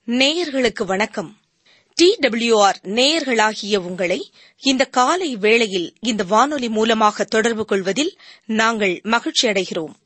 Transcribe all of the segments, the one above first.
நேயர்களுக்கு வணக்கம் D WR நேயர்களாகிய உங்களை இந்த காலை வேளையில் இந்த வானொலி மூலமாக தொடர்பு கொள்வதில் நாங்கள் மகிழ்ச்சி அடைகிறோம்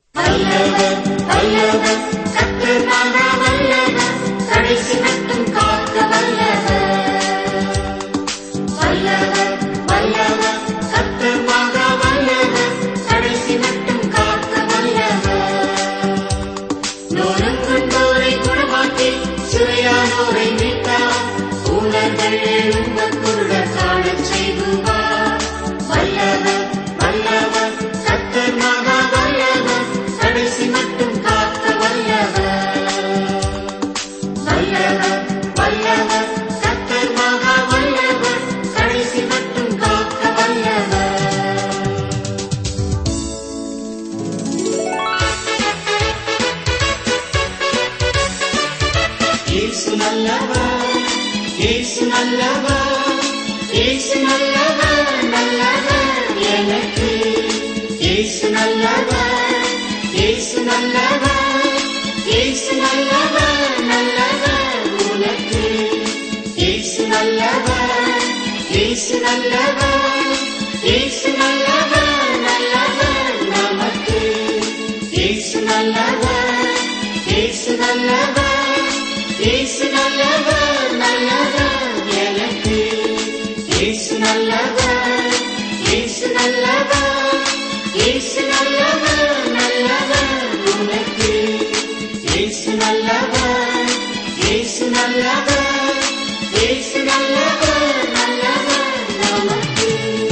இயேசு நல்லவர் இயேசு நல்லவர் இயேசு நல்லவர் நல்லவர் எனக்கு இயேசு நல்லவர் இயேசு நல்லவர் இயேசு நல்லவர் நல்லவர் உனக்கு இயேசு நல்லவர் இயேசு நல்லவர் இயேசு நல்லவர் நல்லவர் நமக்கு இயேசு நல்லவர் இயேசு நல்லவர் இயேசு நல்லவர் நல்லவர் எனக்கு இயேசு நல்லவர் இயேசு நல்லவர் இயேசு நல்லவர் நல்லவர் உனக்கு இயேசு நல்லவர் இயேசு நல்லவர் இயேசு நல்லவர் நல்லவர் நமக்கு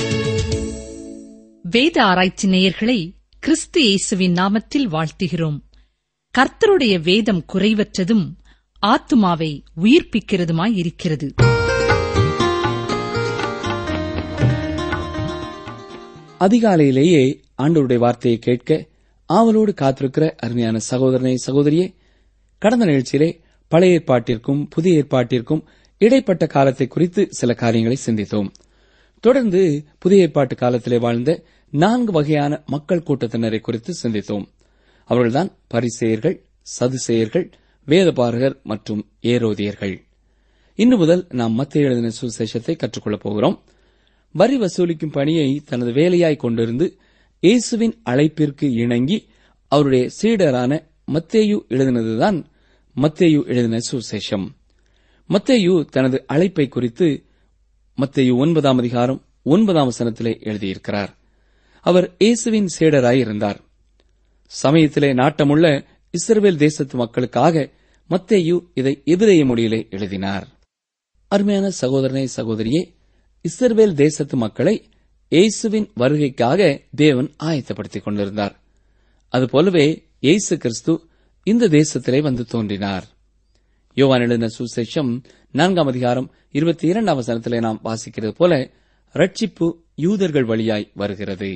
வேத ஆராய்ச்சி நேயர்களை கிறிஸ்து இயேசுவின் நாமத்தில் வாழ்த்துகிறோம் கர்த்தருடைய வேதம் குறைவற்றதும் ஆத்துமாவை உயிர்ப்பிக்கிறதுமாயிருக்கிறது அதிகாலையிலேயே ஆண்டவருடைய வார்த்தையை கேட்க ஆவலோடு காத்திருக்கிற அருமையான சகோதரனை சகோதரியே கடந்த நிகழ்ச்சியிலே பழைய ஏற்பாட்டிற்கும் புதிய ஏற்பாட்டிற்கும் இடைப்பட்ட காலத்தை குறித்து சில காரியங்களை சிந்தித்தோம் தொடர்ந்து புதிய ஏற்பாட்டு காலத்திலே வாழ்ந்த நான்கு வகையான மக்கள் கூட்டத்தினரை குறித்து சிந்தித்தோம் அவர்கள்தான் பரிசேயர்கள் சதுசேயர்கள் வேதபாரகர் மற்றும் ஏரோதியர்கள் இன்று முதல் நாம் மத்திய எழுதின சுசேஷத்தை கற்றுக்கொள்ளப் போகிறோம் வரி வசூலிக்கும் பணியை தனது வேலையாய் கொண்டிருந்து இயேசுவின் அழைப்பிற்கு இணங்கி அவருடைய சீடரான மத்தேயு எழுதினதுதான் மத்தேயு எழுதின சுசேஷம் மத்தேயு தனது அழைப்பை குறித்து மத்தேயு ஒன்பதாம் அதிகாரம் ஒன்பதாம் வசனத்திலே எழுதியிருக்கிறார் அவர் இயேசுவின் சீடராய் இருந்தார் சமயத்திலே நாட்டமுள்ள இஸ்ரவேல் தேசத்து மக்களுக்காக மத்தேயு இதை எபிரேய மொழியிலே எழுதினார் அருமையான சகோதரனே சகோதரியே இஸ்ரவேல் தேசத்து மக்களை இயேசுவின் வருகைக்காக தேவன் ஆயத்தப்படுத்திக் கொண்டிருந்தார் அதுபோலவே இயேசு கிறிஸ்து இந்த தேசத்திலே வந்து தோன்றினார் யோவான் எழுதின சுசேஷம் நான்காம் அதிகாரம் இருபத்தி இரண்டாம் வசனத்திலே நாம் வாசிக்கிறது போல ரட்சிப்பு யூதர்கள் வழியாய் வருகிறது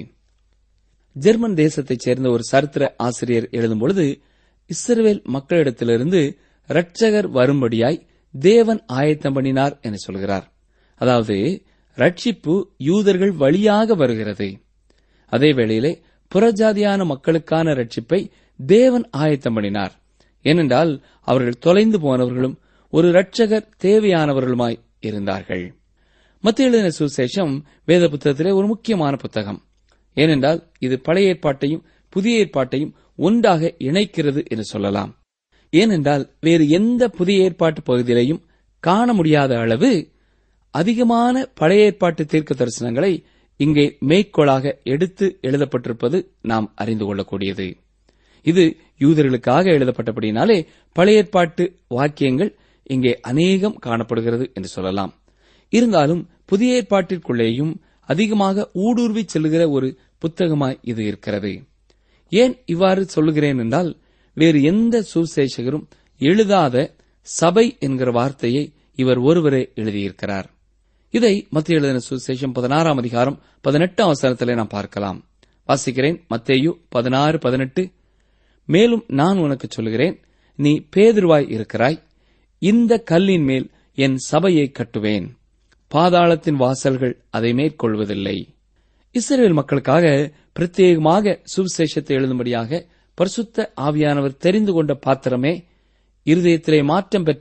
ஜெர்மன் தேசத்தைச் சேர்ந்த ஒரு சரித்திர ஆசிரியர் எழுதும்பொழுது இஸ்ரவேல் மக்களிடத்திலிருந்து இரட்சகர் வரும்படியாய் தேவன் ஆயத்தம் பண்ணினார் என சொல்கிறார் அதாவது ரட்சிப்பு யூதர்கள் வழியாக வருகிறது அதே வேளையிலே புறஜாதியான மக்களுக்கான ரட்சிப்பை தேவன் ஆயத்தம் பண்ணினார் ஏனென்றால் அவர்கள் தொலைந்து போனவர்களும் ஒரு இரட்சகர் தேவையானவர்களுமாய் இருந்தார்கள் மத்திய எழுதின சுசேஷம் வேத புத்தகத்திலே ஒரு முக்கியமான புத்தகம் ஏனென்றால் இது பழைய ஏற்பாட்டையும் புதிய ஏற்பாட்டையும் ஒன்றாக இணைக்கிறது என்று சொல்லலாம் ஏனென்றால் வேறு எந்த புதிய ஏற்பாட்டு பகுதியிலையும் காண முடியாத அளவு அதிகமான பழைய ஏற்பாட்டு தீர்க்க தரிசனங்களை இங்கே மேற்கோளாக எடுத்து எழுதப்பட்டிருப்பது நாம் அறிந்து கொள்ளக்கூடியது இது யூதர்களுக்காக எழுதப்பட்டபடினாலே பழைய ஏற்பாட்டு வாக்கியங்கள் இங்கே அநேகம் காணப்படுகிறது என்று சொல்லலாம் இருந்தாலும் புதிய ஏற்பாட்டிற்குள்ளேயும் அதிகமாக ஊடுருவி செல்லுகிற ஒரு புத்தகமாய் இது இருக்கிறது ஏன் இவ்வாறு சொல்லுகிறேன் என்றால் வேறு எந்த சுசேஷகரும் எழுதாத சபை என்கிற வார்த்தையை இவர் ஒருவரே எழுதியிருக்கிறார் இதை மத்திய எழுதின சுசேஷம் பதினாறாம் அதிகாரம் பதினெட்டாம் அவசரத்திலே நாம் பார்க்கலாம் வாசிக்கிறேன் மத்தேயு பதினாறு பதினெட்டு மேலும் நான் உனக்கு சொல்லுகிறேன் நீ பேதுருவாய் இருக்கிறாய் இந்த கல்லின் மேல் என் சபையை கட்டுவேன் பாதாளத்தின் வாசல்கள் அதை மேற்கொள்வதில்லை இஸ்ரேல் மக்களுக்காக பிரத்யேகமாக சுவிசேஷத்தை எழுதும்படியாக பரிசுத்த ஆவியானவர் தெரிந்து கொண்ட பாத்திரமே இருதயத்திலே மாற்றம் பெற்ற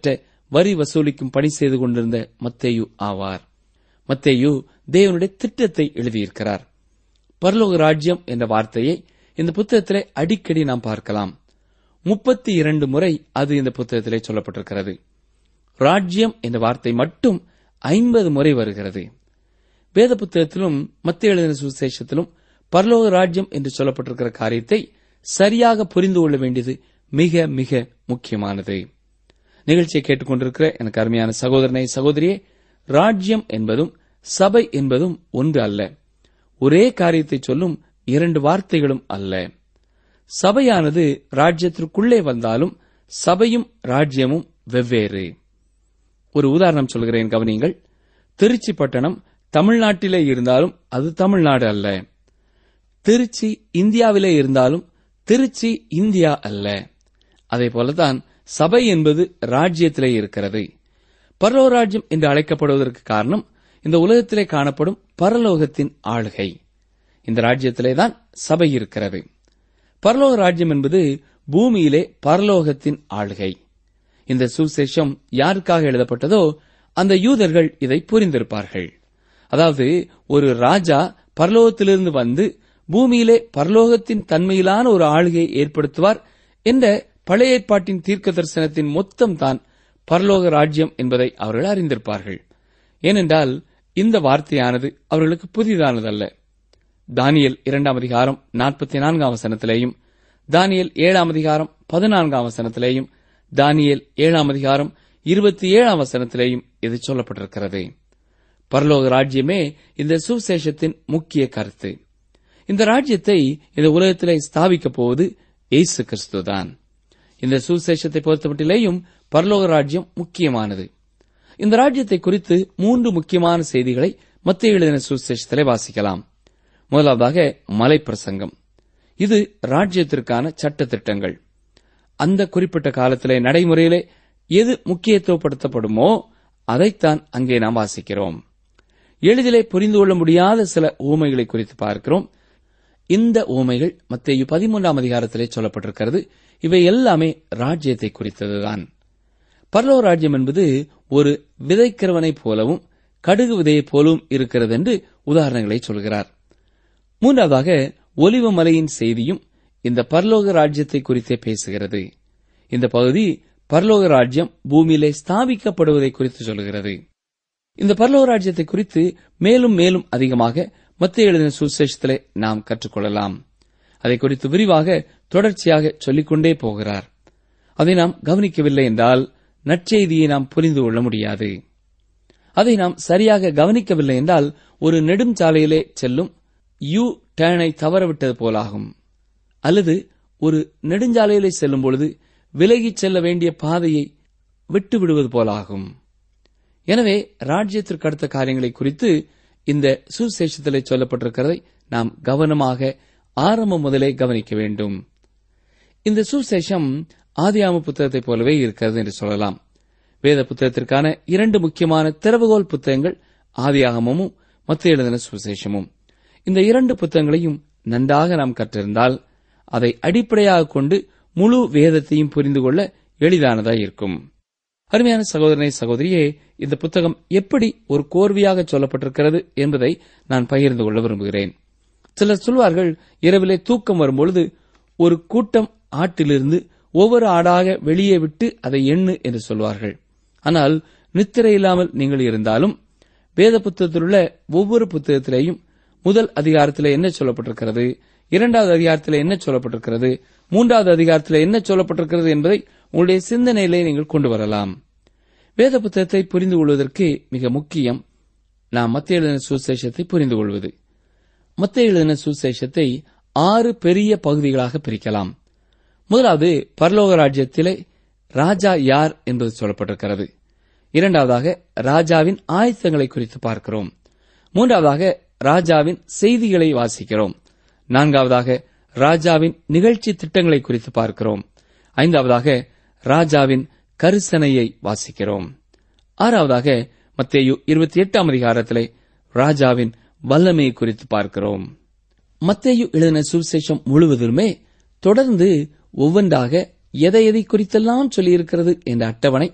வரி வசூலிக்கும் பணி செய்து கொண்டிருந்த மத்தேயு ஆவார் மத்தேயு தேவனுடைய திட்டத்தை எழுதியிருக்கிறார் பரலோக ராஜ்யம் என்ற வார்த்தையை இந்த புத்தகத்திலே அடிக்கடி நாம் பார்க்கலாம் முப்பத்தி இரண்டு முறை அது இந்த புத்தகத்திலே சொல்லப்பட்டிருக்கிறது ராஜ்யம் என்ற வார்த்தை மட்டும் ஐம்பது முறை வருகிறது வேத புத்தகத்திலும் மத்திய எழுதின சுவிசேஷத்திலும் பரலோக ராஜ்யம் என்று சொல்லப்பட்டிருக்கிற காரியத்தை சரியாக புரிந்து கொள்ள வேண்டியது மிக மிக முக்கியமானது நிகழ்ச்சியை கேட்டுக்கொண்டிருக்கிற எனக்கு அருமையான சகோதரனை சகோதரியே ராஜ்யம் என்பதும் சபை என்பதும் ஒன்று அல்ல ஒரே காரியத்தை சொல்லும் இரண்டு வார்த்தைகளும் அல்ல சபையானது ராஜ்யத்திற்குள்ளே வந்தாலும் சபையும் ராஜ்யமும் வெவ்வேறு ஒரு உதாரணம் சொல்கிறேன் கவனியுங்கள் திருச்சி பட்டணம் தமிழ்நாட்டிலே இருந்தாலும் அது தமிழ்நாடு அல்ல திருச்சி இந்தியாவிலே இருந்தாலும் திருச்சி இந்தியா அல்ல அதே போலதான் சபை என்பது ராஜ்யத்திலே இருக்கிறது பரலோராஜ்யம் என்று அழைக்கப்படுவதற்கு காரணம் இந்த உலகத்திலே காணப்படும் பரலோகத்தின் ஆளுகை இந்த ராஜ்யத்திலேதான் சபை இருக்கிறது பரலோக ராஜ்யம் என்பது பூமியிலே பரலோகத்தின் ஆளுகை இந்த சுசேஷம் யாருக்காக எழுதப்பட்டதோ அந்த யூதர்கள் இதை புரிந்திருப்பார்கள் அதாவது ஒரு ராஜா பரலோகத்திலிருந்து வந்து பூமியிலே பரலோகத்தின் தன்மையிலான ஒரு ஆளுகையை ஏற்படுத்துவார் என்ற பழைய ஏற்பாட்டின் தீர்க்க தரிசனத்தின் மொத்தம் தான் பரலோக ராஜ்யம் என்பதை அவர்கள் அறிந்திருப்பார்கள் ஏனென்றால் இந்த வார்த்தையானது அவர்களுக்கு புதிதானதல்ல தானியல் இரண்டாம் அதிகாரம் நாற்பத்தி நான்காம் வசனத்திலேயும் தானியல் ஏழாம் அதிகாரம் பதினான்காம் வசனத்திலேயும் தானியல் ஏழாம் அதிகாரம் இருபத்தி ஏழாம் வசனத்திலேயும் இது சொல்லப்பட்டிருக்கிறது பரலோக ராஜ்யமே இந்த சுசேஷத்தின் முக்கிய கருத்து இந்த ராஜ்யத்தை இந்த உலகத்திலே ஸ்தாபிக்கப் போவது இயேசு கிறிஸ்துதான் இந்த சுசேஷத்தை பொறுத்தமட்டிலேயும் பரலோக ராஜ்யம் முக்கியமானது இந்த ராஜ்யத்தை குறித்து மூன்று முக்கியமான செய்திகளை மத்திய எழுதின சுசேஷத்திலே வாசிக்கலாம் முதலாவதாக மலை பிரசங்கம் இது ராஜ்யத்திற்கான சட்ட திட்டங்கள் அந்த குறிப்பிட்ட காலத்திலே நடைமுறையிலே எது முக்கியத்துவப்படுத்தப்படுமோ அதைத்தான் அங்கே நாம் வாசிக்கிறோம் எளிதிலே புரிந்து கொள்ள முடியாத சில ஊமைகளை குறித்து பார்க்கிறோம் இந்த ஊமைகள் மத்திய பதிமூன்றாம் அதிகாரத்திலே சொல்லப்பட்டிருக்கிறது இவை எல்லாமே ராஜ்யத்தை குறித்ததுதான் பரலோ ராஜ்யம் என்பது ஒரு விதைக்கிறவனைப் போலவும் கடுகு விதையைப் போலவும் இருக்கிறது என்று உதாரணங்களை சொல்கிறார் மூன்றாவதாக ஒலிவ மலையின் செய்தியும் இந்த பரலோக ராஜ்யத்தை குறித்தே பேசுகிறது இந்த பகுதி பரலோக ராஜ்யம் பூமியிலே ஸ்தாபிக்கப்படுவதை குறித்து சொல்கிறது இந்த பரலோக ராஜ்யத்தை குறித்து மேலும் மேலும் அதிகமாக மத்திய எழுதின சுசேஷத்திலே நாம் கற்றுக்கொள்ளலாம் அதை குறித்து விரிவாக தொடர்ச்சியாக சொல்லிக்கொண்டே போகிறார் அதை நாம் கவனிக்கவில்லை என்றால் நற்செய்தியை நாம் புரிந்து கொள்ள முடியாது அதை நாம் சரியாக கவனிக்கவில்லை என்றால் ஒரு நெடும் சாலையிலே செல்லும் யூ டேனை தவறவிட்டது போலாகும் அல்லது ஒரு நெடுஞ்சாலையிலே செல்லும் பொழுது விலகிச் செல்ல வேண்டிய பாதையை விட்டு விடுவது போலாகும் எனவே ராஜ்யத்திற்கு அடுத்த காரியங்களை குறித்து இந்த சுசேஷத்திலே சொல்லப்பட்டிருக்கிறதை நாம் கவனமாக ஆரம்பம் முதலே கவனிக்க வேண்டும் இந்த சுசேஷம் ஆதியாம புத்தகத்தைப் போலவே இருக்கிறது என்று சொல்லலாம் வேத புத்தகத்திற்கான இரண்டு முக்கியமான திறவுகோல் புத்தகங்கள் ஆதியாகமும் மத்திய எழுதின சுசேஷமும் இந்த இரண்டு புத்தகங்களையும் நன்றாக நாம் கற்றிருந்தால் அதை அடிப்படையாக கொண்டு முழு வேதத்தையும் புரிந்து கொள்ள எளிதானதாய் இருக்கும் அருமையான சகோதரனை சகோதரியே இந்த புத்தகம் எப்படி ஒரு கோர்வையாக சொல்லப்பட்டிருக்கிறது என்பதை நான் பகிர்ந்து கொள்ள விரும்புகிறேன் சிலர் சொல்வார்கள் இரவிலே தூக்கம் வரும்பொழுது ஒரு கூட்டம் ஆட்டிலிருந்து ஒவ்வொரு ஆடாக வெளியே விட்டு அதை எண்ணு என்று சொல்வார்கள் ஆனால் நித்திரை இல்லாமல் நீங்கள் இருந்தாலும் வேத புத்தகத்தில் உள்ள ஒவ்வொரு புத்தகத்திலேயும் முதல் அதிகாரத்தில் என்ன சொல்லப்பட்டிருக்கிறது இரண்டாவது அதிகாரத்தில் என்ன சொல்லப்பட்டிருக்கிறது மூன்றாவது அதிகாரத்தில் என்ன சொல்லப்பட்டிருக்கிறது என்பதை உங்களுடைய சிந்தனையிலே நீங்கள் கொண்டு வரலாம் வேத புத்தகத்தை புரிந்து கொள்வதற்கு மிக முக்கியம் நாம் மத்திய எழுதின சுசேஷத்தை புரிந்து கொள்வது மத்திய எழுதின சுசேஷத்தை ஆறு பெரிய பகுதிகளாக பிரிக்கலாம் முதலாவது பரலோக ராஜ்யத்திலே ராஜா யார் என்பது சொல்லப்பட்டிருக்கிறது இரண்டாவதாக ராஜாவின் ஆயத்தங்களை குறித்து பார்க்கிறோம் மூன்றாவதாக ராஜாவின் செய்திகளை வாசிக்கிறோம் நான்காவதாக ராஜாவின் நிகழ்ச்சி திட்டங்களை குறித்து பார்க்கிறோம் ஐந்தாவதாக ராஜாவின் கரிசனையை வாசிக்கிறோம் ஆறாவதாக மத்தேயு இருபத்தி எட்டாம் அதிகாரத்திலே ராஜாவின் வல்லமையை குறித்து பார்க்கிறோம் மத்தேயு எழுதின சுவிசேஷம் முழுவதுமே தொடர்ந்து ஒவ்வொன்றாக எதை எதை குறித்தெல்லாம் சொல்லியிருக்கிறது என்ற அட்டவணை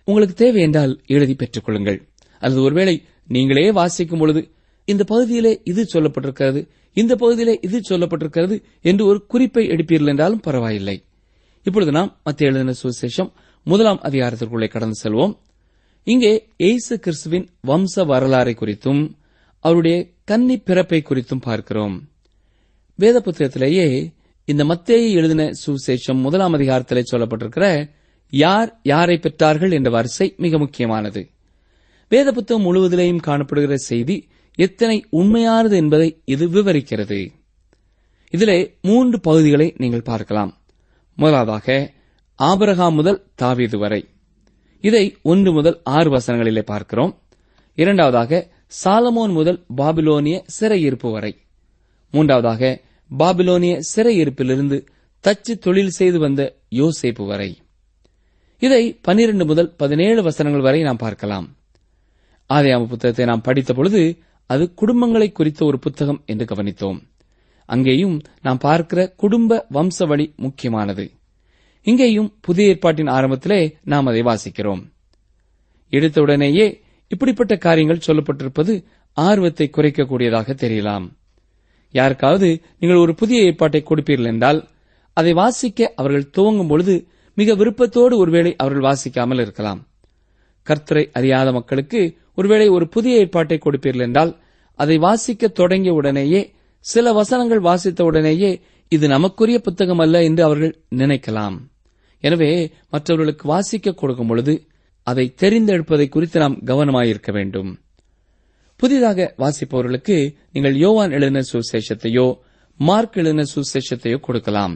உங்களுக்கு தேவை என்றால் எழுதி பெற்றுக் கொள்ளுங்கள் அல்லது ஒருவேளை நீங்களே வாசிக்கும் பொழுது இந்த பகுதியிலே இது சொல்லப்பட்டிருக்கிறது இந்த பகுதியிலே இது சொல்லப்பட்டிருக்கிறது என்று ஒரு குறிப்பை எடுப்பீர்கள் என்றாலும் பரவாயில்லை இப்பொழுது நாம் மத்திய எழுதின சுவிசேஷம் முதலாம் அதிகாரத்திற்குள்ளே கடந்து செல்வோம் இங்கே இயேசு கிறிஸ்துவின் வம்ச வரலாறை குறித்தும் அவருடைய கன்னி பிறப்பை குறித்தும் பார்க்கிறோம் வேத புத்தகத்திலேயே இந்த மத்தேயு எழுதின சுவிசேஷம் முதலாம் அதிகாரத்திலே சொல்லப்பட்டிருக்கிற யார் யாரை பெற்றார்கள் என்ற வரிசை மிக முக்கியமானது வேத புத்தகம் முழுவதிலேயும் காணப்படுகிற செய்தி எத்தனை உண்மையானது என்பதை இது விவரிக்கிறது இதிலே மூன்று பகுதிகளை நீங்கள் பார்க்கலாம் முதலாவதாக ஆபிரகாம் முதல் தாவீது வரை இதை ஒன்று முதல் ஆறு வசனங்களிலே பார்க்கிறோம் இரண்டாவதாக சாலமோன் முதல் பாபிலோனிய சிறையிருப்பு வரை மூன்றாவதாக பாபிலோனிய சிறையிருப்பிலிருந்து தச்சு தொழில் செய்து வந்த யோசேப்பு வரை இதை பன்னிரண்டு முதல் பதினேழு வசனங்கள் வரை நாம் பார்க்கலாம் ஆதியாம புத்தகத்தை நாம் படித்த பொழுது அது குடும்பங்களை குறித்த ஒரு புத்தகம் என்று கவனித்தோம் அங்கேயும் நாம் பார்க்கிற குடும்ப வம்சவழி முக்கியமானது இங்கேயும் புதிய ஏற்பாட்டின் ஆரம்பத்திலே நாம் அதை வாசிக்கிறோம் எடுத்தவுடனேயே இப்படிப்பட்ட காரியங்கள் சொல்லப்பட்டிருப்பது ஆர்வத்தை குறைக்கக்கூடியதாக தெரியலாம் யாருக்காவது நீங்கள் ஒரு புதிய ஏற்பாட்டை கொடுப்பீர்கள் என்றால் அதை வாசிக்க அவர்கள் துவங்கும் பொழுது மிக விருப்பத்தோடு ஒருவேளை அவர்கள் வாசிக்காமல் இருக்கலாம் கர்த்தரை அறியாத மக்களுக்கு ஒருவேளை ஒரு புதிய ஏற்பாட்டை கொடுப்பீர்கள் என்றால் அதை வாசிக்க தொடங்கிய உடனேயே சில வசனங்கள் வாசித்த உடனேயே இது நமக்குரிய புத்தகம் அல்ல என்று அவர்கள் நினைக்கலாம் எனவே மற்றவர்களுக்கு வாசிக்க கொடுக்கும் பொழுது அதை தெரிந்தெடுப்பதை குறித்து நாம் கவனமாயிருக்க வேண்டும் புதிதாக வாசிப்பவர்களுக்கு நீங்கள் யோவான் எழுதின சுசேஷத்தையோ மார்க் எழுதின சுசேஷத்தையோ கொடுக்கலாம்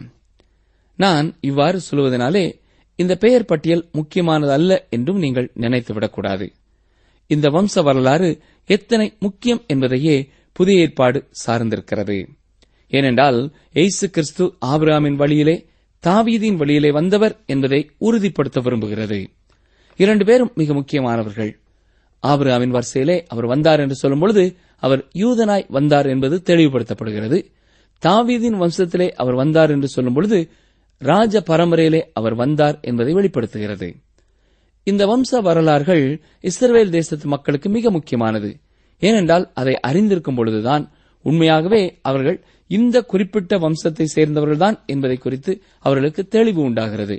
நான் இவ்வாறு சொல்வதனாலே இந்த பெயர் பட்டியல் முக்கியமானது அல்ல என்றும் நீங்கள் நினைத்துவிடக்கூடாது இந்த வம்ச வரலாறு எத்தனை முக்கியம் என்பதையே புதிய ஏற்பாடு சார்ந்திருக்கிறது ஏனென்றால் எய்சு கிறிஸ்து ஆபிரகாமின் வழியிலே தாவீதின் வழியிலே வந்தவர் என்பதை உறுதிப்படுத்த விரும்புகிறது இரண்டு பேரும் மிக முக்கியமானவர்கள் ஆபிரகாமின் வரிசையிலே அவர் வந்தார் என்று சொல்லும் பொழுது அவர் யூதனாய் வந்தார் என்பது தெளிவுபடுத்தப்படுகிறது தாவீதின் வம்சத்திலே அவர் வந்தார் என்று சொல்லும் பொழுது ராஜ பரம்பரையிலே அவர் வந்தார் என்பதை வெளிப்படுத்துகிறது இந்த வம்ச வரலாறுகள் இஸ்ரவேல் தேசத்து மக்களுக்கு மிக முக்கியமானது ஏனென்றால் அதை அறிந்திருக்கும் பொழுதுதான் உண்மையாகவே அவர்கள் இந்த குறிப்பிட்ட வம்சத்தை சேர்ந்தவர்கள்தான் என்பதை குறித்து அவர்களுக்கு தெளிவு உண்டாகிறது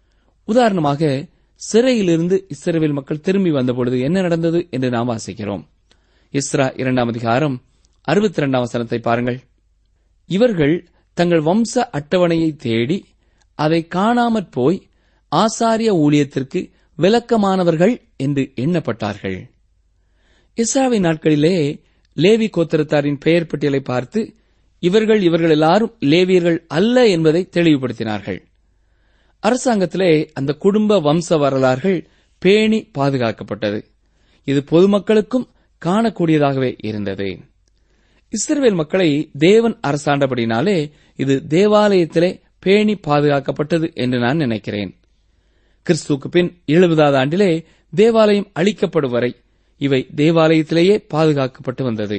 உதாரணமாக சிறையிலிருந்து இஸ்ரவேல் மக்கள் திரும்பி வந்தபொழுது என்ன நடந்தது என்று நாம் வாசிக்கிறோம் இஸ்ரா இரண்டாம் அதிகாரம் அறுபத்தி இரண்டாம் வசனத்தை பாருங்கள் இவர்கள் தங்கள் வம்ச அட்டவணையை தேடி அதை காணாமற் போய் ஆசாரிய ஊழியத்திற்கு விளக்கமானவர்கள் என்று எண்ணப்பட்டார்கள் இஸ்ராவின் நாட்களிலே லேவி கோத்திரத்தாரின் பெயர் பட்டியலை பார்த்து இவர்கள் இவர்கள் எல்லாரும் லேவியர்கள் அல்ல என்பதை தெளிவுபடுத்தினார்கள் அரசாங்கத்திலே அந்த குடும்ப வம்ச வரலாறுகள் பேணி பாதுகாக்கப்பட்டது இது பொதுமக்களுக்கும் காணக்கூடியதாகவே இருந்தது இஸ்ரவேல் மக்களை தேவன் அரசாண்டபடினாலே இது தேவாலயத்திலே பேணி பாதுகாக்கப்பட்டது என்று நான் நினைக்கிறேன் கிறிஸ்துவுக்கு பின் எழுபதாவது ஆண்டிலே தேவாலயம் அழிக்கப்படும் வரை இவை தேவாலயத்திலேயே பாதுகாக்கப்பட்டு வந்தது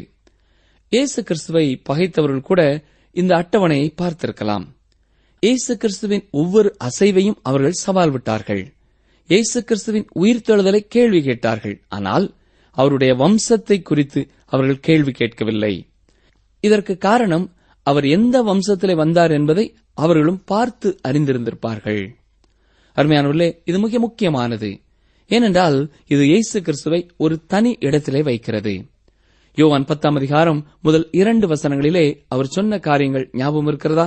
இயேசு கிறிஸ்துவை பகைத்தவர்கள் கூட இந்த அட்டவணையை பார்த்திருக்கலாம் இயேசு கிறிஸ்துவின் ஒவ்வொரு அசைவையும் அவர்கள் சவால் விட்டார்கள் இயேசு கிறிஸ்துவின் உயிர்த்தெழுதலை கேள்வி கேட்டார்கள் ஆனால் அவருடைய வம்சத்தை குறித்து அவர்கள் கேள்வி கேட்கவில்லை இதற்கு காரணம் அவர் எந்த வம்சத்திலே வந்தார் என்பதை அவர்களும் பார்த்து அறிந்திருந்திருப்பார்கள் அருமையானவர்களே இது மிக முக்கியமானது ஏனென்றால் இது இயேசு கிறிஸ்துவை ஒரு தனி இடத்திலே வைக்கிறது யோவான் பத்தாம் அதிகாரம் முதல் இரண்டு வசனங்களிலே அவர் சொன்ன காரியங்கள் ஞாபகம் இருக்கிறதா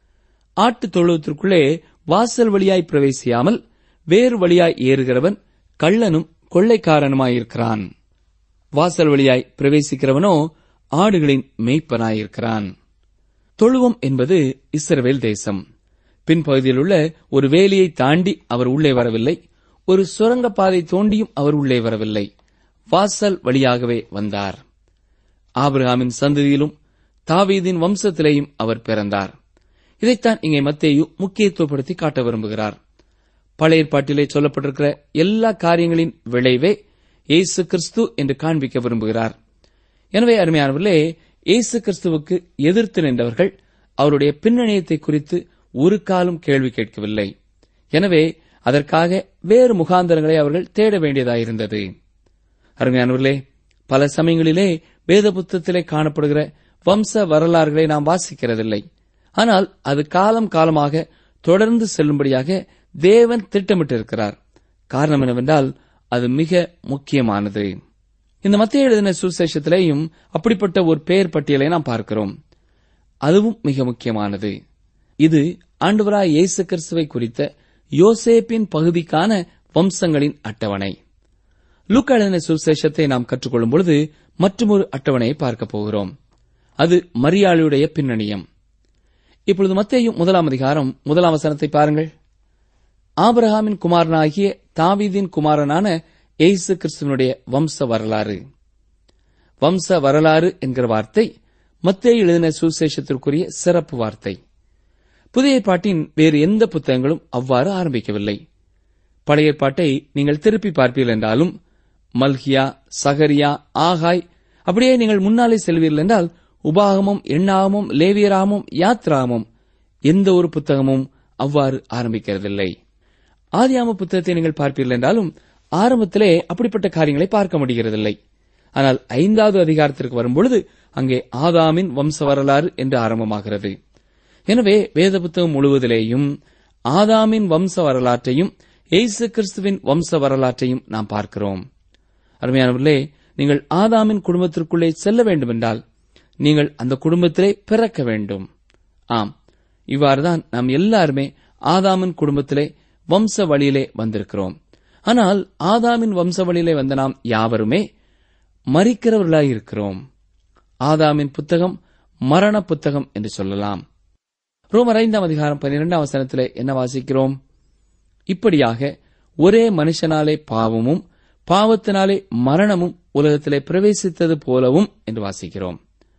ஆட்டு தொழுவத்திற்குள்ளே வாசல் வழியாய் பிரவேசியாமல் வேறு வழியாய் ஏறுகிறவன் கள்ளனும் கொள்ளைக்காரனுமாயிருக்கிறான் வாசல் வழியாய் பிரவேசிக்கிறவனோ ஆடுகளின் மேய்ப்பனாயிருக்கிறான் தொழுவம் என்பது இஸ்ரவேல் தேசம் பின்பகுதியில் உள்ள ஒரு வேலியை தாண்டி அவர் உள்ளே வரவில்லை ஒரு சுரங்கப்பாதை தோண்டியும் அவர் உள்ளே வரவில்லை வாசல் வழியாகவே வந்தார் ஆபிரகாமின் சந்ததியிலும் தாவீதின் வம்சத்திலேயும் அவர் பிறந்தார் இதைத்தான் இங்கே மத்தேயு முக்கியத்துவப்படுத்தி காட்ட விரும்புகிறார் பழைய ஏற்பாட்டிலே சொல்லப்பட்டிருக்கிற எல்லா காரியங்களின் விளைவே இயேசு கிறிஸ்து என்று காண்பிக்க விரும்புகிறார் எனவே அருமையானவர்களே இயேசு கிறிஸ்துவுக்கு எதிர்த்து நின்றவர்கள் அவருடைய பின்னணியத்தை குறித்து ஒரு காலம் கேள்வி கேட்கவில்லை எனவே அதற்காக வேறு முகாந்தரங்களை அவர்கள் தேட வேண்டியதாயிருந்தது அருமையானவர்களே பல சமயங்களிலே வேத புத்தகத்திலே காணப்படுகிற வம்ச வரலாறுகளை நாம் வாசிக்கிறதில்லை ஆனால் அது காலம் காலமாக தொடர்ந்து செல்லும்படியாக தேவன் திட்டமிட்டிருக்கிறார் காரணம் என்னவென்றால் அது மிக முக்கியமானது இந்த மத்திய எழுதின சுசேஷத்திலேயும் அப்படிப்பட்ட ஒரு பெயர் பட்டியலை நாம் பார்க்கிறோம் அதுவும் மிக முக்கியமானது இது ஆண்டவராய் இயேசு கிறிஸ்துவை குறித்த யோசேப்பின் பகுதிக்கான வம்சங்களின் அட்டவணை லூக்கா எழுதின சுசேஷத்தை நாம் கற்றுக்கொள்ளும் பொழுது மற்றொரு அட்டவணையை பார்க்க போகிறோம் அது மரியாளுடைய பின்னணியம் இப்பொழுது மத்தேயும் முதலாம் அதிகாரம் முதலாம் வசனத்தை பாருங்கள் ஆபிரகாமின் குமாரனாகிய தாவீதின் குமாரனான இயேசு கிறிஸ்துவனுடைய வம்ச வரலாறு வம்ச வரலாறு என்கிற வார்த்தை மத்தேயு எழுதின சுசேஷத்திற்குரிய சிறப்பு வார்த்தை புதிய ஏற்பாட்டின் வேறு எந்த புத்தகங்களும் அவ்வாறு ஆரம்பிக்கவில்லை பழைய ஏற்பாட்டை நீங்கள் திருப்பி பார்ப்பீர்கள் என்றாலும் மல்கியா சகரியா ஆகாய் அப்படியே நீங்கள் முன்னாலே செல்வீர்கள் என்றால் உபாகமும் எண்ணாகமும் லேவியராமும் யாத்ராமும் எந்த ஒரு புத்தகமும் அவ்வாறு ஆரம்பிக்கிறதில்லை ஆதியாம புத்தகத்தை நீங்கள் பார்ப்பீர்கள் என்றாலும் ஆரம்பத்திலே அப்படிப்பட்ட காரியங்களை பார்க்க முடிகிறதில்லை ஆனால் ஐந்தாவது அதிகாரத்திற்கு வரும்பொழுது அங்கே ஆதாமின் வம்ச வரலாறு என்று ஆரம்பமாகிறது எனவே வேத புத்தகம் முழுவதிலேயும் ஆதாமின் வம்ச வரலாற்றையும் இயேசு கிறிஸ்துவின் வம்ச வரலாற்றையும் நாம் பார்க்கிறோம் அருமையானவர்களே நீங்கள் ஆதாமின் குடும்பத்திற்குள்ளே செல்ல வேண்டுமென்றால் நீங்கள் அந்த குடும்பத்திலே பிறக்க வேண்டும் ஆம் இவ்வாறுதான் நாம் எல்லாருமே ஆதாமின் குடும்பத்திலே வம்ச வழியிலே வந்திருக்கிறோம் ஆனால் ஆதாமின் வம்ச வழியிலே வந்த நாம் யாவருமே மறிக்கிறவர்களாயிருக்கிறோம் ஆதாமின் புத்தகம் மரண புத்தகம் என்று சொல்லலாம் ரோமர் ஐந்தாம் அதிகாரம் பன்னிரெண்டாம் வசனத்திலே என்ன வாசிக்கிறோம் இப்படியாக ஒரே மனுஷனாலே பாவமும் பாவத்தினாலே மரணமும் உலகத்திலே பிரவேசித்தது போலவும் என்று வாசிக்கிறோம்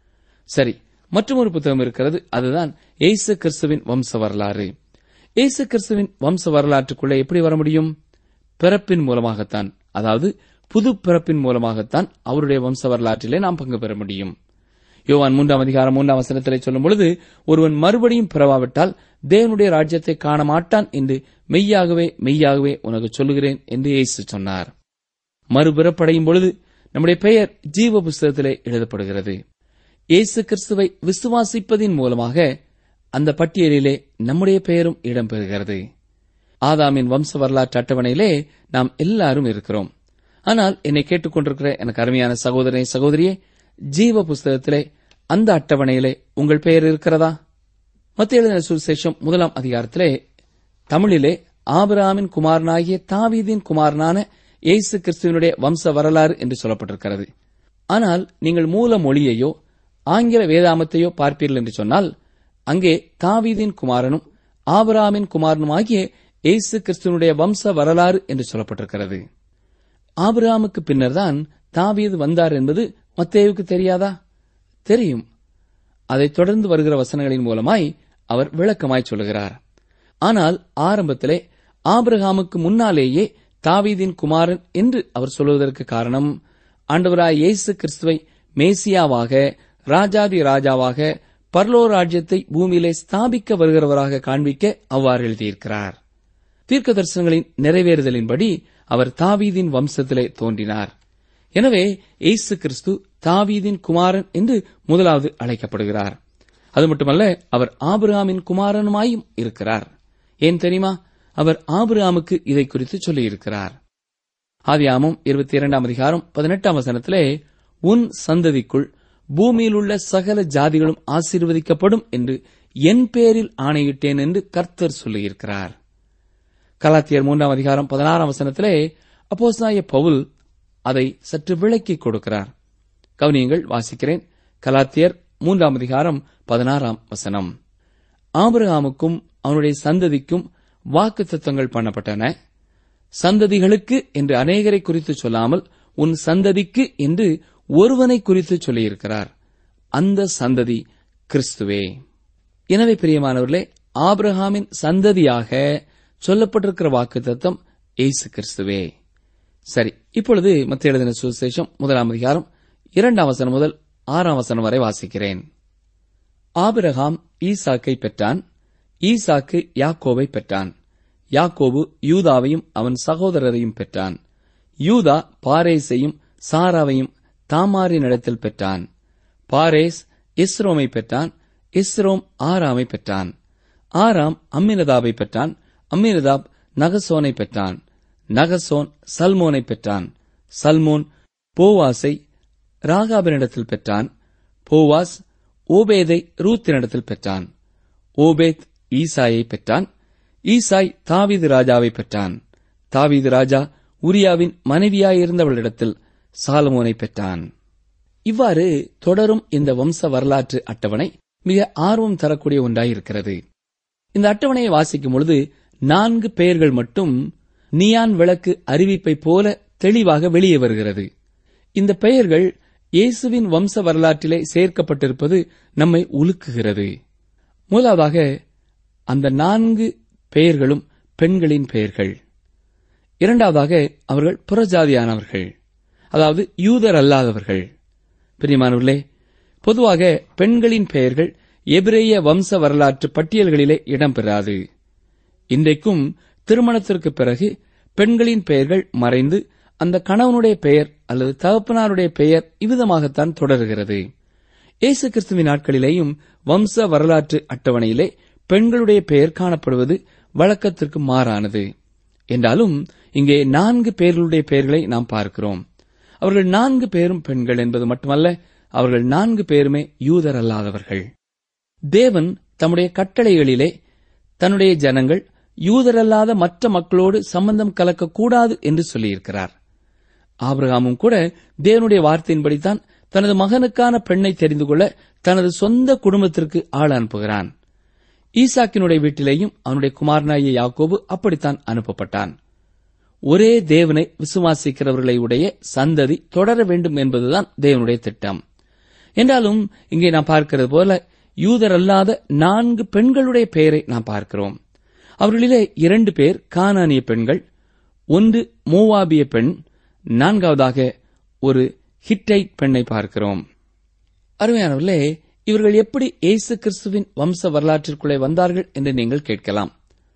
சரி மற்றொரு புத்தகம் இருக்கிறது அதுதான் ஏசு கிறிஸ்துவின் வம்ச வரலாறு ஏசு கிறிஸ்துவின் வம்ச வரலாற்றுக்குள்ளே எப்படி வர முடியும் பிறப்பின் மூலமாகத்தான் அதாவது புது பிறப்பின் மூலமாகத்தான் அவருடைய வம்ச வரலாற்றிலே நாம் பங்கு பெற முடியும் யோவான் மூன்றாம் அதிகாரம் மூன்றாம் வசனத்திலே சொல்லும் பொழுது ஒருவன் மறுபடியும் பிறவாவிட்டால் தேவனுடைய ராஜ்யத்தை காண மாட்டான் என்று மெய்யாகவே மெய்யாகவே உனக்கு சொல்லுகிறேன் என்று இயேசு சொன்னார் மறுபிறப்படையும் பொழுது நம்முடைய பெயர் ஜீவ புஸ்தகத்திலே எழுதப்படுகிறது இயேசு கிறிஸ்துவை விசுவாசிப்பதின் மூலமாக அந்த பட்டியலிலே நம்முடைய பெயரும் இடம்பெறுகிறது ஆதாமின் வம்ச வரலாற்று அட்டவணையிலே நாம் எல்லாரும் இருக்கிறோம் ஆனால் என்னை கேட்டுக்கொண்டிருக்கிற எனக்கு அருமையான சகோதரனை சகோதரியே ஜீவ புஸ்தகத்திலே அந்த அட்டவணையிலே உங்கள் பெயர் இருக்கிறதா மத்திய எழுதின சுவிசேஷம் முதலாம் அதிகாரத்திலே தமிழிலே ஆபிரகாமின் குமாரனாகிய தாவீதின் குமாரனான இயேசு கிறிஸ்துவனுடைய வம்ச வரலாறு என்று சொல்லப்பட்டிருக்கிறது ஆனால் நீங்கள் மூல மொழியையோ ஆங்கில வேதாமத்தையோ பார்ப்பீர்கள் என்று சொன்னால் அங்கே தாவீதின் குமாரனும் ஆபிரகாமின் குமாரனுமாகிய இயேசு கிறிஸ்துவனுடைய வம்ச வரலாறு என்று சொல்லப்பட்டிருக்கிறது ஆபிரகாமுக்கு பின்னர்தான் தாவீது வந்தார் என்பது மத்தேயுக்கு தெரியாதா தெரியும் அதைத் தொடர்ந்து வருகிற வசனங்களின் மூலமாய் அவர் விளக்கமாய் சொல்லுகிறார் ஆனால் ஆரம்பத்திலே ஆபிரகாமுக்கு முன்னாலேயே தாவீதின் குமாரன் என்று அவர் சொல்வதற்கு காரணம் ஆண்டவராய் இயேசு கிறிஸ்துவை மேசியாவாக ராஜாதி ராஜாவாக பர்லோ ராஜ்யத்தை பூமியிலே ஸ்தாபிக்க வருகிறவராக காண்பிக்க அவ்வாறு எழுதியிருக்கிறார் தீர்க்க தரிசனங்களின் நிறைவேறுதலின்படி அவர் தாவீதின் வம்சத்திலே தோன்றினார் எனவே இயேசு கிறிஸ்து தாவீதின் குமாரன் என்று முதலாவது அழைக்கப்படுகிறார் அது மட்டுமல்ல அவர் ஆபிரகாமின் குமாரனுமாயும் இருக்கிறார் ஏன் தெரியுமா அவர் ஆபிரகாமுக்கு இதை குறித்து சொல்லியிருக்கிறார் ஆதியாமம் இருபத்தி இரண்டாம் அதிகாரம் பதினெட்டாம் வசனத்திலே உன் சந்ததிக்குள் பூமியில் உள்ள சகல ஜாதிகளும் ஆசீர்வதிக்கப்படும் என்று என் பேரில் ஆணையிட்டேன் என்று கர்த்தர் சொல்லியிருக்கிறார் கலாத்தியர் மூன்றாம் அதிகாரம் பதினாறாம் வசனத்திலே அப்போஸ்தாய பவுல் அதை சற்று விளக்கிக் கொடுக்கிறார் கவனியங்கள் வாசிக்கிறேன் கலாத்தியர் மூன்றாம் அதிகாரம் பதினாறாம் வசனம் ஆபிரகாமுக்கும் அவனுடைய சந்ததிக்கும் வாக்கு தத்தங்கள் பண்ணப்பட்டன சந்ததிகளுக்கு என்று அநேகரை குறித்து சொல்லாமல் உன் சந்ததிக்கு என்று ஒருவனை குறித்து சொல்லியிருக்கிறார் அந்த சந்ததி கிறிஸ்துவே எனவே பிரியமானவர்களே ஆபிரகாமின் சந்ததியாக சொல்லப்பட்டிருக்கிற வாக்கு தத்தம் ஏசு கிறிஸ்துவே சரி இப்பொழுது மத்திய எழுதின சுவிசேஷம் முதலாம் அதிகாரம் இரண்டாம் வசனம் முதல் ஆறாம் வசனம் வரை வாசிக்கிறேன் ஆபிரகாம் ஈசாக்கை பெற்றான் ஈசாக்கு யாக்கோவை பெற்றான் யாக்கோபு யூதாவையும் அவன் சகோதரரையும் பெற்றான் யூதா பாரேசையும் சாராவையும் தாமாரினிடத்தில் பெற்றான் பாரேஸ் இஸ்ரோமை பெற்றான் இஸ்ரோம் ஆராமை பெற்றான் ஆராம் அம்மினதாபை பெற்றான் அம்மினதாப் நகசோனை பெற்றான் நகசோன் சல்மோனை பெற்றான் சல்மோன் போவாஸை ராகாபினிடத்தில் பெற்றான் போவாஸ் ஓபேதை ரூத்தினிடத்தில் பெற்றான் ஓபேத் ஈசாயை பெற்றான் ஈசாய் தாவீது ராஜாவை பெற்றான் தாவீது ராஜா உரியாவின் மனைவியாயிருந்தவளிடத்தில் சாலமோனை பெற்றான் இவ்வாறு தொடரும் இந்த வம்ச வரலாற்று அட்டவணை மிக ஆர்வம் தரக்கூடிய ஒன்றாயிருக்கிறது இந்த அட்டவணையை வாசிக்கும் பொழுது நான்கு பெயர்கள் மட்டும் நியான் விளக்கு அறிவிப்பை போல தெளிவாக வெளியே வருகிறது இந்த பெயர்கள் இயேசுவின் வம்ச வரலாற்றிலே சேர்க்கப்பட்டிருப்பது நம்மை உலுக்குகிறது முதலாவதாக அந்த நான்கு பெயர்களும் பெண்களின் பெயர்கள் இரண்டாவதாக அவர்கள் புறஜாதியானவர்கள் அதாவது யூதர் அல்லாதவர்கள் பிரியமானவர்களே பொதுவாக பெண்களின் பெயர்கள் எபிரேய வம்ச வரலாற்று பட்டியல்களிலே இடம்பெறாது இன்றைக்கும் திருமணத்திற்கு பிறகு பெண்களின் பெயர்கள் மறைந்து அந்த கணவனுடைய பெயர் அல்லது தகப்பனாருடைய பெயர் இவ்விதமாகத்தான் தொடர்கிறது இயேசு கிறிஸ்துவின் நாட்களிலேயும் வம்ச வரலாற்று அட்டவணையிலே பெண்களுடைய பெயர் காணப்படுவது வழக்கத்திற்கு மாறானது என்றாலும் இங்கே நான்கு பேர்களுடைய பெயர்களை நாம் பார்க்கிறோம் அவர்கள் நான்கு பேரும் பெண்கள் என்பது மட்டுமல்ல அவர்கள் நான்கு பேருமே யூதர் அல்லாதவர்கள் தேவன் தம்முடைய கட்டளைகளிலே தன்னுடைய ஜனங்கள் யூதரல்லாத மற்ற மக்களோடு சம்பந்தம் கலக்கக்கூடாது என்று சொல்லியிருக்கிறார் ஆபிரகாமும் கூட தேவனுடைய வார்த்தையின்படித்தான் தனது மகனுக்கான பெண்ணை தெரிந்து கொள்ள தனது சொந்த குடும்பத்திற்கு ஆள் அனுப்புகிறான் ஈசாக்கினுடைய வீட்டிலேயும் அவனுடைய குமாரனாகிய யாக்கோபு அப்படித்தான் அனுப்பப்பட்டான் ஒரே தேவனை விசுவாசிக்கிறவர்களை உடைய சந்ததி தொடர வேண்டும் என்பதுதான் தேவனுடைய திட்டம் என்றாலும் இங்கே நாம் பார்க்கிறது போல யூதர் அல்லாத நான்கு பெண்களுடைய பெயரை நாம் பார்க்கிறோம் அவர்களிலே இரண்டு பேர் கானானிய பெண்கள் ஒன்று மோவாபிய பெண் நான்காவதாக ஒரு ஹிட்டைட் பெண்ணை பார்க்கிறோம் அருமையானவர்களே இவர்கள் எப்படி இயேசு கிறிஸ்துவின் வம்ச வரலாற்றிற்குள்ளே வந்தார்கள் என்று நீங்கள் கேட்கலாம்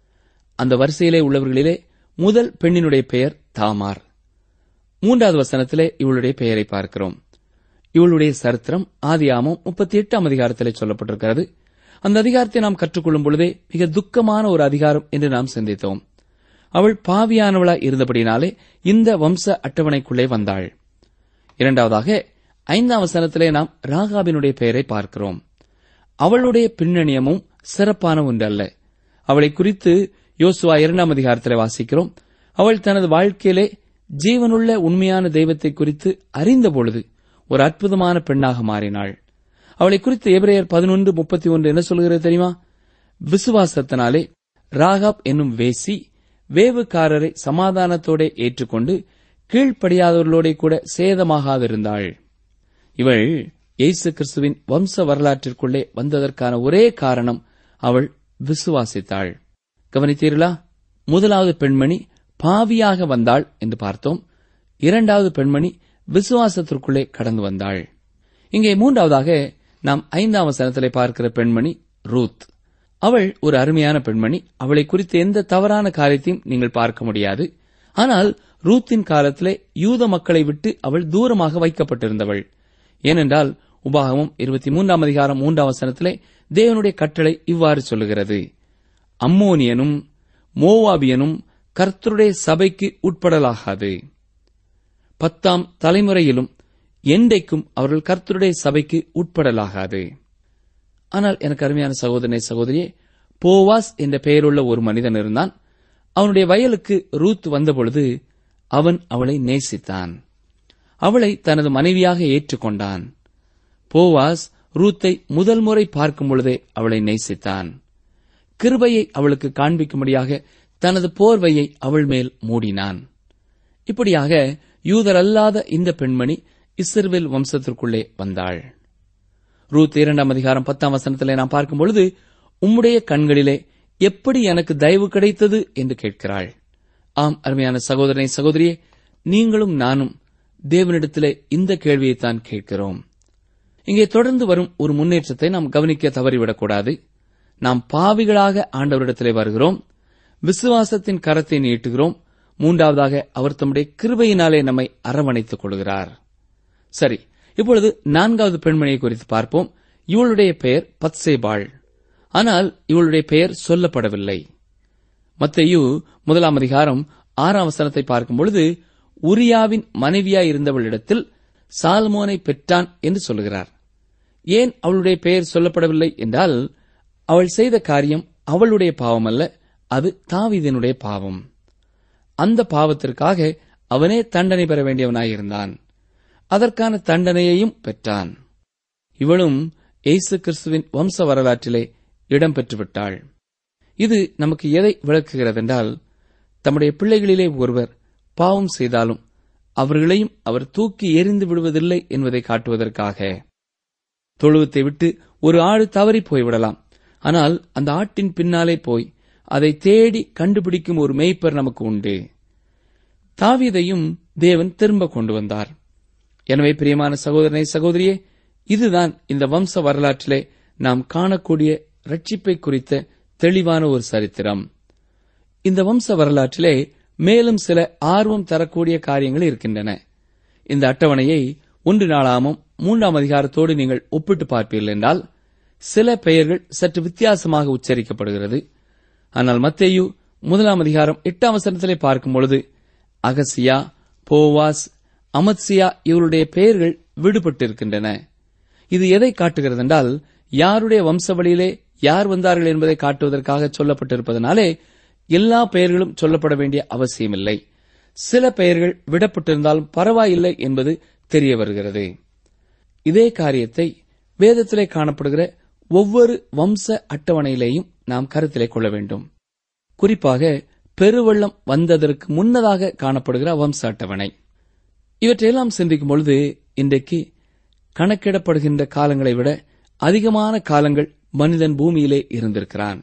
அந்த வரிசையிலே உள்ளவர்களிலே முதல் பெண்ணினுடைய பெயர் தாமார் மூன்றாவது வசனத்திலே இவளுடைய பெயரை பார்க்கிறோம் இவளுடைய சரித்திரம் ஆதியாமம் முப்பத்தி எட்டாம் அதிகாரத்திலே சொல்லப்பட்டிருக்கிறது அந்த அதிகாரத்தை நாம் கற்றுக்கொள்ளும் பொழுதே மிக துக்கமான ஒரு அதிகாரம் என்று நாம் சிந்தித்தோம் அவள் பாவியானவளாய் இருந்தபடினாலே இந்த வம்ச அட்டவணைக்குள்ளே வந்தாள் இரண்டாவதாக ஐந்தாம் வசனத்திலே நாம் ராகாபினுடைய பெயரை பார்க்கிறோம் அவளுடைய பின்னணியமும் சிறப்பான ஒன்றல்ல அவளை குறித்து யோசுவா இரண்டாம் அதிகாரத்திலே வாசிக்கிறோம் அவள் தனது வாழ்க்கையிலே ஜீவனுள்ள உண்மையான தெய்வத்தை குறித்து அறிந்தபொழுது ஒரு அற்புதமான பெண்ணாக மாறினாள் அவளை குறித்து எபிரேயர் பதினொன்று முப்பத்தி ஒன்று என்ன சொல்கிறது தெரியுமா விசுவாசத்தினாலே ராகாப் என்னும் வேசி வேவுக்காரரை சமாதானத்தோட ஏற்றுக்கொண்டு கீழ்ப்படியாதவர்களோட கூட சேதமாகாதிருந்தாள் இவள் இயேசு கிறிஸ்துவின் வம்ச வரலாற்றிற்குள்ளே வந்ததற்கான ஒரே காரணம் அவள் விசுவாசித்தாள் கவனித்தீர்களா முதலாவது பெண்மணி பாவியாக வந்தாள் என்று பார்த்தோம் இரண்டாவது பெண்மணி விசுவாசத்திற்குள்ளே கடந்து வந்தாள் இங்கே மூன்றாவதாக நாம் ஐந்தாம் வசனத்திலே பார்க்கிற பெண்மணி ரூத் அவள் ஒரு அருமையான பெண்மணி அவளை குறித்து எந்த தவறான காரியத்தையும் நீங்கள் பார்க்க முடியாது ஆனால் ரூத்தின் காலத்திலே யூத மக்களை விட்டு அவள் தூரமாக வைக்கப்பட்டிருந்தவள் ஏனென்றால் உபாகமம் இருபத்தி மூன்றாம் அதிகாரம் மூன்றாம் வசனத்திலே தேவனுடைய கட்டளை இவ்வாறு சொல்லுகிறது அம்மோனியனும் மோவாபியனும் கர்த்தருடைய சபைக்கு உட்படலாகாது பத்தாம் தலைமுறையிலும் என்றைக்கும் அவர்கள் கர்த்தருடைய சபைக்கு உட்படலாகாது ஆனால் எனக்கு அருமையான சகோதரனை சகோதரியே போவாஸ் என்ற பெயருள்ள ஒரு மனிதன் இருந்தான் அவனுடைய வயலுக்கு ரூத் வந்தபொழுது அவன் அவளை நேசித்தான் அவளை தனது மனைவியாக ஏற்றுக்கொண்டான் போவாஸ் ரூத்தை முதல் முறை பார்க்கும் பொழுதே அவளை நேசித்தான் கிருபையை அவளுக்கு காண்பிக்கும்படியாக தனது போர்வையை அவள் மேல் மூடினான் இப்படியாக யூதரல்லாத இந்த பெண்மணி இஸ்ரவேல் வம்சத்திற்குள்ளே வந்தாள் ரூத் இரண்டாம் அதிகாரம் பத்தாம் வசனத்திலே நாம் பார்க்கும் பொழுது உம்முடைய கண்களிலே எப்படி எனக்கு தயவு கிடைத்தது என்று கேட்கிறாள் ஆம் அருமையான சகோதரனை சகோதரியே நீங்களும் நானும் தேவனிடத்திலே இந்த கேள்வியைத்தான் கேட்கிறோம் இங்கே தொடர்ந்து வரும் ஒரு முன்னேற்றத்தை நாம் கவனிக்க தவறிவிடக்கூடாது நாம் பாவிகளாக ஆண்டவரிடத்திலே வருகிறோம் விசுவாசத்தின் கரத்தை நீட்டுகிறோம் மூன்றாவதாக அவர் தம்முடைய கிருபையினாலே நம்மை அரவணைத்துக் கொள்கிறார் சரி இப்பொழுது நான்காவது பெண்மணியை குறித்து பார்ப்போம் இவளுடைய பெயர் பத்சேபாள் ஆனால் இவளுடைய பெயர் சொல்லப்படவில்லை மத்தேயு முதலாம் அதிகாரம் ஆறாம் வசனத்தை பார்க்கும் பொழுது உரியாவின் மனைவியாய் இருந்தவளிடத்தில் சால்மோனை பெற்றான் என்று சொல்லுகிறார் ஏன் அவளுடைய பெயர் சொல்லப்படவில்லை என்றால் அவள் செய்த காரியம் அவளுடைய பாவம் அல்ல அது தாவீதினுடைய பாவம் அந்த பாவத்திற்காக அவனே தண்டனை பெற வேண்டியவனாயிருந்தான் அதற்கான தண்டனையையும் பெற்றான் இவளும் இயேசு கிறிஸ்துவின் வம்ச வரலாற்றிலே இடம் பெற்றுவிட்டாள் இது நமக்கு எதை விளக்குகிறதென்றால் தம்முடைய பிள்ளைகளிலே ஒருவர் பாவம் செய்தாலும் அவர்களையும் அவர் தூக்கி எறிந்து விடுவதில்லை என்பதை காட்டுவதற்காக தொழுவத்தை விட்டு ஒரு ஆடு தவறி போய்விடலாம் ஆனால் அந்த ஆட்டின் பின்னாலே போய் அதை தேடி கண்டுபிடிக்கும் ஒரு மேய்ப்பர் நமக்கு உண்டு தாவீதையும் தேவன் திரும்ப கொண்டு வந்தார் எனவே பிரியமான சகோதரனை சகோதரியே இதுதான் இந்த வம்ச வரலாற்றிலே நாம் காணக்கூடிய ரட்சிப்பை குறித்த தெளிவான ஒரு சரித்திரம் இந்த வம்ச வரலாற்றிலே மேலும் சில ஆர்வம் தரக்கூடிய காரியங்கள் இருக்கின்றன இந்த அட்டவணையை ஒன்று நாளாமும் மூன்றாம் அதிகாரத்தோடு நீங்கள் ஒப்பிட்டு பார்ப்பீர்கள் என்றால் சில பெயர்கள் சற்று வித்தியாசமாக உச்சரிக்கப்படுகிறது ஆனால் மத்தேயு முதலாம் அதிகாரம் எட்டாம் வசனத்திலே பார்க்கும் பொழுது அகசியா போவாஸ் அமத்சியா இவருடைய பெயர்கள் விடுபட்டிருக்கின்றன இது எதை காட்டுகிறது என்றால் யாருடைய வம்சவழியிலே யார் வந்தார்கள் என்பதை காட்டுவதற்காக சொல்லப்பட்டிருப்பதனாலே எல்லா பெயர்களும் சொல்லப்பட வேண்டிய அவசியமில்லை சில பெயர்கள் விடப்பட்டிருந்தாலும் பரவாயில்லை என்பது தெரிய வருகிறது இதே காரியத்தை வேதத்திலே காணப்படுகிற ஒவ்வொரு வம்ச அட்டவணையிலேயும் நாம் கருத்திலே கொள்ள வேண்டும் குறிப்பாக பெருவெள்ளம் வந்ததற்கு முன்னதாக காணப்படுகிற வம்ச அட்டவணை இவற்றையெல்லாம் சிந்திக்கும் பொழுது இன்றைக்கு கணக்கிடப்படுகின்ற காலங்களை விட அதிகமான காலங்கள் மனிதன் பூமியிலே இருந்திருக்கிறான்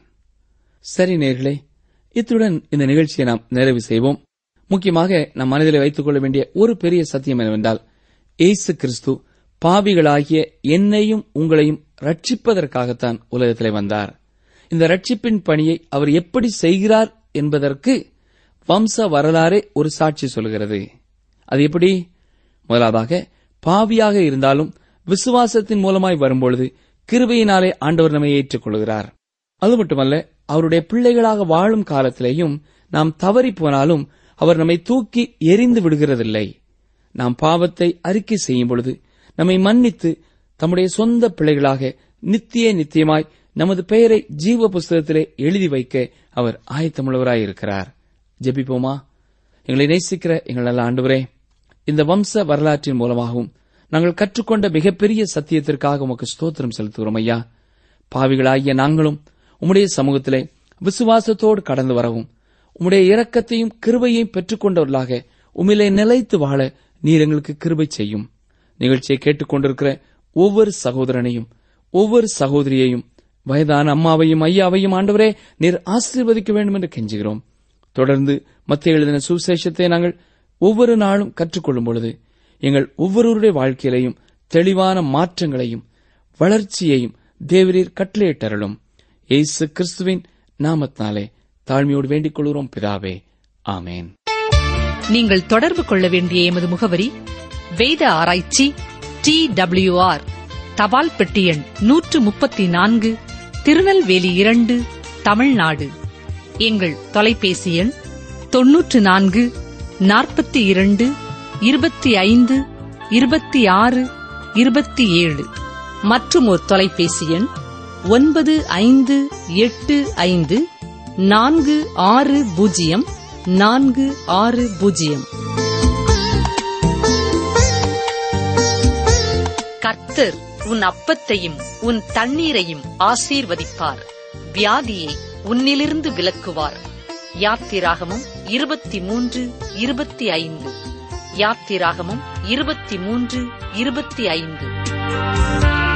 சரி நேர்களே இத்துடன் இந்த நிகழ்ச்சியை நாம் நிறைவு செய்வோம் முக்கியமாக நம் மனதிலே வைத்துக் கொள்ள வேண்டிய ஒரு பெரிய சத்தியம் என்னவென்றால் இயேசு கிறிஸ்து பாவிகளாகிய என்னையும் உங்களையும் ரட்சிப்பதற்காகத்தான் உலகத்திலே வந்தார் இந்த ரட்சிப்பின் பணியை அவர் எப்படி செய்கிறார் என்பதற்கு வம்ச வரலாறே ஒரு சாட்சி சொல்கிறது அது எப்படி முதலாவதாக பாவியாக இருந்தாலும் விசுவாசத்தின் மூலமாய் வரும்பொழுது கிருபையினாலே ஆண்டவர் நம்மை ஏற்றுக்கொள்கிறார் அது மட்டுமல்ல அவருடைய பிள்ளைகளாக வாழும் காலத்திலேயும் நாம் தவறி போனாலும் அவர் நம்மை தூக்கி எரிந்து விடுகிறதில்லை நாம் பாவத்தை அறிக்கை செய்யும் பொழுது நம்மை மன்னித்து தம்முடைய சொந்த பிள்ளைகளாக நித்திய நித்தியமாய் நமது பெயரை ஜீவ புஸ்தகத்திலே எழுதி வைக்க அவர் ஆயத்தமுள்ளவராயிருக்கிறார் ஜெபிப்போமா எங்களை நேசிக்கிற எங்கள் நல்ல ஆண்டவரே இந்த வம்ச வரலாற்றின் மூலமாகவும் நாங்கள் கற்றுக்கொண்ட மிகப்பெரிய சத்தியத்திற்காக உமக்கு ஸ்தோத்திரம் செலுத்துகிறோம் ஐயா பாவிகளாகிய நாங்களும் உம்முடைய சமூகத்திலே விசுவாசத்தோடு கடந்து வரவும் உம்முடைய இரக்கத்தையும் கிருபையையும் பெற்றுக்கொண்டவர்களாக உம்மிலே நிலைத்து வாழ நீர் எங்களுக்கு கிருபை செய்யும் நிகழ்ச்சியை கேட்டுக்கொண்டிருக்கிற ஒவ்வொரு சகோதரனையும் ஒவ்வொரு சகோதரியையும் வயதான அம்மாவையும் ஐயாவையும் ஆண்டவரே நீர் ஆசீர்வதிக்க வேண்டும் என்று கெஞ்சுகிறோம் தொடர்ந்து மத்திய எழுதின சுவிசேஷத்தை நாங்கள் ஒவ்வொரு நாளும் கற்றுக்கொள்ளும் பொழுது எங்கள் ஒவ்வொருவருடைய வாழ்க்கையிலையும் தெளிவான மாற்றங்களையும் வளர்ச்சியையும் தேவரீர் கட்டளையிட்டருளும் இயேசு கிறிஸ்துவின் நாமத்தினாலே தாழ்மையோடு வேண்டிக் கொள்கிறோம் பிதாவே ஆமேன் நீங்கள் தொடர்பு கொள்ள வேண்டிய எமது முகவரி வேத ஆராய்ச்சி டி ஆர் தபால் பெட்டி எண் நூற்று முப்பத்தி நான்கு திருநெல்வேலி இரண்டு தமிழ்நாடு எங்கள் தொலைபேசி எண் தொன்னூற்று நான்கு நாற்பத்தி இரண்டு இருபத்தி ஐந்து இருபத்தி ஆறு இருபத்தி ஏழு மற்றும் ஒரு தொலைபேசி எண் ஒன்பது ஐந்து எட்டு ஐந்து நான்கு ஆறு பூஜ்ஜியம் நான்கு ஆறு பூஜ்ஜியம் கர்த்தர் உன் அப்பத்தையும் உன் தண்ணீரையும் ஆசீர்வதிப்பார் வியாதியை உன்னிலிருந்து விலக்குவார் யாத்திராகமும் இருபத்தி மூன்று இருபத்தி ஐந்து யாத்திராகமும் இருபத்தி மூன்று இருபத்தி ஐந்து